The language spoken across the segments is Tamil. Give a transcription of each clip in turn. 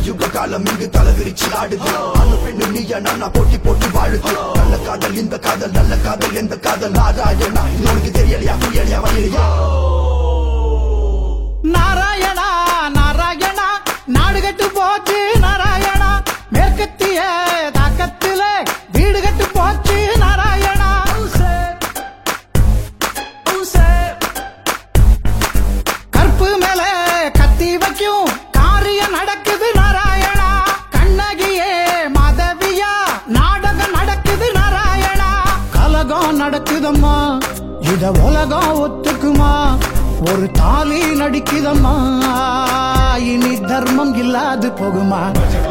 கலியுக காலம் இங்கு தலை விரிச்சு ஆடுது அந்த பெண்ணு நீயா நானா போட்டி போட்டி வாழுது நல்ல காதல் இந்த காதல் நல்ல காதல் எந்த காதல் நாராயணா இது உனக்கு தெரியலையா புரியலையா வழியலையா நாராயணா நாராயணா நாடு கட்டு போச்சு நாராயணா மேற்கத்திய தாக்கத்தில வீடு கட்டு போச்சு நாராயணா கற்பு மேல கத்தி வைக்கும் காரியம் நடக்குது நாராயணா கண்ணகியே மாதவியா நாடகம் நடக்குது நாராயணா கலகம் நடக்குதம்மா இத உலகம் ஒத்துக்குமா ஒரு தாலி நடிக்குதம்மா இனி தர்மம் இல்லாது போகுமா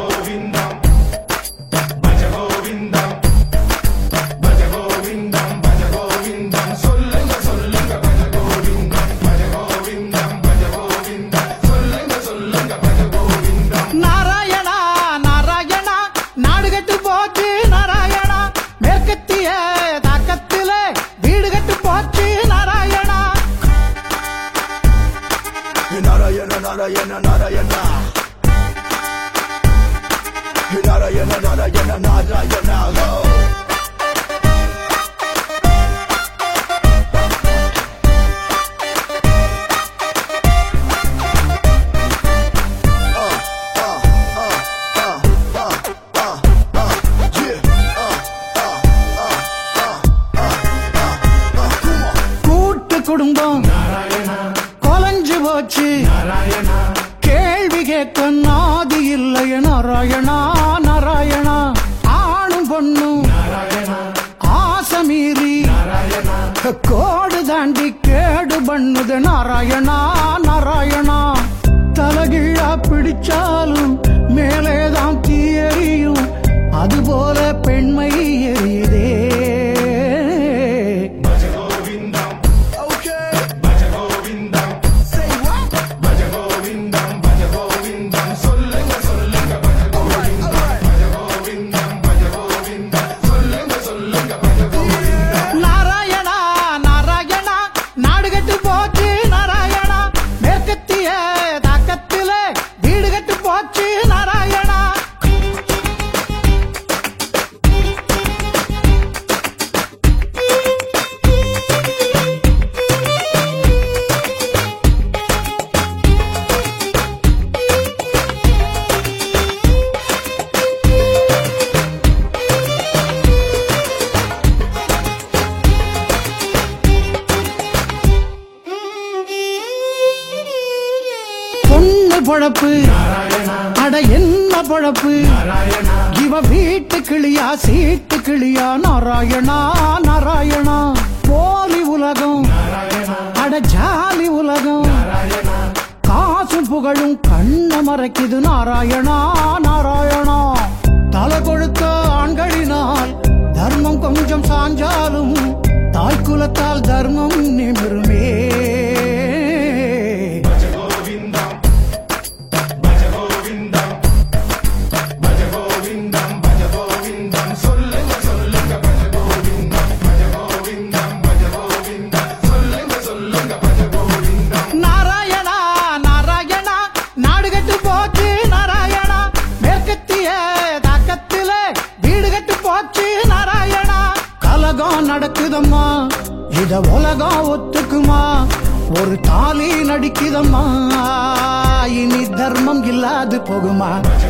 நாராயணா நாராயணா நாடு கட்டு போச்சு நாராயணா மேற்கத்திய தாக்கத்தில வீடு கட்டு போச்சு நாராயணா நாராயண நாராயண நாராயணா நாராயண நாராயண நாராயணா ஓ. கூட்டு குடும்பம் கொலைஞ்சு போச்சு கேள்வி கேட்க நாதி இல்லைய நாராயணா நாராயணா ஆணும் பொண்ணும் ஆசை மீறி கோடு தாண்டி கேடு பண்ணுது நாராயணா நாராயணா தலகிழா பிடிச்சாலும் மேலேதான் தீ எரியும் அதுபோல பெண்மை எரியுதே நாராயணா நாராயணா நாடு கட்டு போச்சு நாராயணா மேற்கத்திய தாக்கத்தில வீடு கட்டு போச்சு நாராயணா பொண்ணு பொழப்பு அட என்ன பொழப்பு இவ வீட்டு கிளியா சீட்டு கிளியா நாராயணா நாராயணா போலி உலகம் அட ஜாலி உலகம் காசும் புகழும் கண்ண மறைக்குது நாராயணா நாராயணா தலை கொழுத்த ஆண்களினால் தர்மம் கொஞ்சம் சாஞ்சாலும் தாய் குலத்தால் தர்மம் நிமிருமே நாராயணா நாராயணா நாடு கட்டு போச்சு நாராயணா மேற்கத்திய தாக்கத்தில வீடு கட்டு போச்சு நாராயணா கலகம் நடக்குதம்மா இத உலகம் ஒத்துக்குமா ஒரு தாலி நடிக்குதம்மா இனி தர்மம் இல்லாது போகுமா